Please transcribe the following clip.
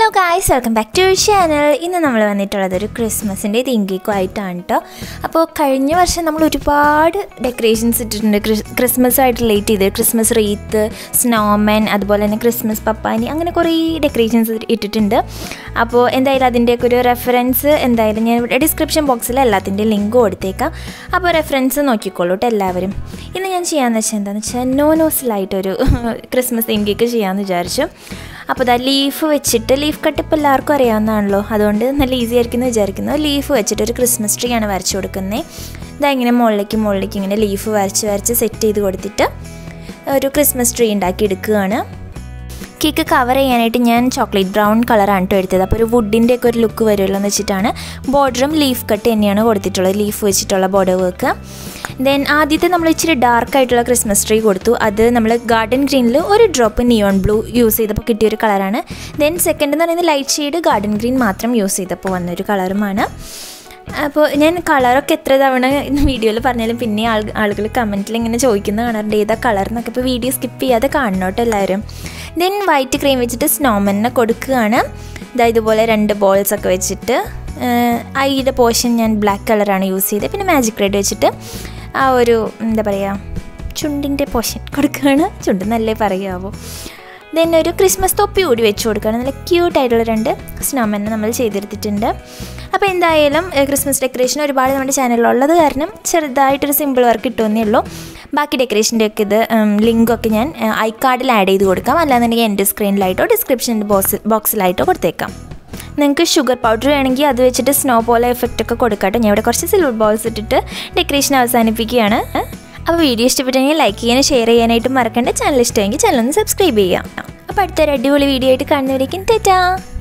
guys welcome back to channel ഇന്ന് നമ്മൾ വന്നിട്ടുള്ളത് ഒരു ക്രിസ്മസിൻ്റെ തിങ്കിക്കും ആയിട്ടാണ് കേട്ടോ അപ്പോൾ കഴിഞ്ഞ വർഷം നമ്മൾ ഒരുപാട് ഡെക്കറേഷൻസ് ഇട്ടിട്ടുണ്ട് ക്രിസ് ക്രിസ്മസുമായിട്ട് റിലേറ്റ് ചെയ്ത് ക്രിസ്മസ് റീത്ത് സ്നോമാൻ അതുപോലെ തന്നെ ക്രിസ്മസ് പപ്പാനി അങ്ങനെ കുറേ ഡെക്കറേഷൻസ് ഇട്ടിട്ടുണ്ട് അപ്പോൾ എന്തായാലും അതിൻ്റെയൊക്കെ ഒരു റെഫറൻസ് എന്തായാലും ഞാൻ ഇവിടെ ഡിസ്ക്രിപ്ഷൻ ബോക്സിൽ എല്ലാത്തിൻ്റെയും ലിങ്ക് കൊടുത്തേക്കാം അപ്പോൾ റെഫറൻസ് നോക്കിക്കോളൂ കേട്ടോ എല്ലാവരും ഇന്ന് ഞാൻ ചെയ്യാമെന്ന് വെച്ചാൽ എന്താണെന്ന് വെച്ചാൽ നോ നോസിലായിട്ടൊരു ക്രിസ്മസ് തിങ്കിക്ക് ചെയ്യാമെന്ന് വിചാരിച്ചു അപ്പോൾ ഇതാ ലീഫ് വെച്ചിട്ട് ലീഫ് കട്ട് ഇപ്പോൾ എല്ലാവർക്കും അറിയാവുന്നതാണല്ലോ അതുകൊണ്ട് നല്ല ഈസി ആയിരിക്കും എന്ന് വിചാരിക്കുന്നു ലീഫ് വെച്ചിട്ട് ഒരു ക്രിസ്മസ് ട്രീ ആണ് വരച്ചു കൊടുക്കുന്നത് ഇതാ ഇങ്ങനെ മുകളിലേക്ക് മുകളിലേക്ക് ഇങ്ങനെ ലീഫ് വരച്ച് വരച്ച് സെറ്റ് ചെയ്ത് കൊടുത്തിട്ട് ഒരു ക്രിസ്മസ് ട്രീ ഉണ്ടാക്കി എടുക്കുകയാണ് കേക്ക് കവർ ചെയ്യാനായിട്ട് ഞാൻ ചോക്ലേറ്റ് ബ്രൗൺ കളറാണ് കേട്ടോ എടുത്തത് അപ്പോൾ ഒരു വുഡിൻ്റെ ഒക്കെ ഒരു ലുക്ക് വരുമല്ലോ എന്ന് വെച്ചിട്ടാണ് ബോർഡറും ലീഫ് കട്ട് തന്നെയാണ് കൊടുത്തിട്ടുള്ളത് ലീഫ് വെച്ചിട്ടുള്ള ബോർഡർ വർക്ക് ദെൻ ആദ്യത്തെ നമ്മൾ ഇച്ചിരി ഡാർക്ക് ആയിട്ടുള്ള ക്രിസ്മസ് ട്രീ കൊടുത്തു അത് നമ്മൾ ഗാർഡൻ ഗ്രീനിൽ ഒരു ഡ്രോപ്പ് നിയോൺ ബ്ലൂ യൂസ് ചെയ്തപ്പോൾ കിട്ടിയൊരു കളറാണ് ദെൻ സെക്കൻഡ് എന്ന് പറയുന്നത് ലൈറ്റ് ഷെയ്ഡ് ഗാർഡൻ ഗ്രീൻ മാത്രം യൂസ് ചെയ്തപ്പോൾ വന്നൊരു കളറുമാണ് അപ്പോൾ ഞാൻ കളറൊക്കെ എത്ര തവണ വീഡിയോയിൽ പറഞ്ഞാലും പിന്നെ ആൾ ആളുകൾ കമൻറ്റിൽ ഇങ്ങനെ ചോദിക്കുന്ന കാണാറുണ്ട് ഏതാ കളർ എന്നൊക്കെ ഇപ്പോൾ വീഡിയോ സ്കിപ്പ് ചെയ്യാതെ കാണണോട്ടോ എല്ലാവരും ദെൻ വൈറ്റ് ക്രീം വെച്ചിട്ട് സ്നോമനെ കൊടുക്കുകയാണ് ഇതാ ഇതുപോലെ രണ്ട് ബോൾസ് ഒക്കെ വെച്ചിട്ട് ഐയുടെ പോർഷൻ ഞാൻ ബ്ലാക്ക് കളറാണ് യൂസ് ചെയ്തത് പിന്നെ മാജിക് റെഡ് വെച്ചിട്ട് ആ ഒരു എന്താ പറയുക ചുണ്ടിൻ്റെ പോർഷൻ കൊടുക്കുകയാണ് ചുണ്ട് നല്ലേ പറയാവോ ദെൻ ഒരു ക്രിസ്മസ് തൊപ്പി കൂടി വെച്ച് കൊടുക്കുകയാണ് നല്ല ക്യൂട്ടായിട്ടുള്ള രണ്ട് സ്നോമനെ നമ്മൾ ചെയ്തെടുത്തിട്ടുണ്ട് അപ്പോൾ എന്തായാലും ക്രിസ്മസ് ഡെക്കറേഷൻ ഒരുപാട് നമ്മുടെ ചാനലിലുള്ളത് കാരണം ചെറുതായിട്ടൊരു സിമ്പിൾ വർക്ക് കിട്ടുമെന്നേ ഉള്ളൂ ബാക്കി ഡെക്കറേഷൻ്റെ ഒക്കെ ഇത് ലിങ്കൊക്കെ ഞാൻ ഐ കാർഡിൽ ആഡ് ചെയ്ത് കൊടുക്കാം അല്ലാന്നുണ്ടെങ്കിൽ എൻ്റെ സ്ക്രീനിലായിട്ടോ ഡിസ്ക്രിപ്ഷൻ ബോക്സ് ബോക്സിലായിട്ടോ കൊടുത്തേക്കാം നിങ്ങൾക്ക് ഷുഗർ പൗഡർ വേണമെങ്കിൽ അത് വെച്ചിട്ട് സ്നോ പോലെ എഫക്റ്റ് ഒക്കെ കൊടുക്കട്ടെ ഞാൻ ഇവിടെ കുറച്ച് സിൽവർ ബോൾസ് ഇട്ടിട്ട് ഡെക്കറേഷൻ അവസാനിപ്പിക്കുകയാണ് അപ്പോൾ വീഡിയോ ഇഷ്ടപ്പെട്ടെങ്കിൽ ലൈക്ക് ചെയ്യാനും ഷെയർ ചെയ്യാനായിട്ട് മറക്കണ്ട ചാനൽ ഇഷ്ടമെങ്കിൽ ചാനൽ ഒന്ന് സബ്സ്ക്രൈബ് ചെയ്യാം അപ്പോൾ അടുത്തൊരു അടിപൊളി വീഡിയോ ആയിട്ട് കാണുന്നവരേക്കും തെറ്റാ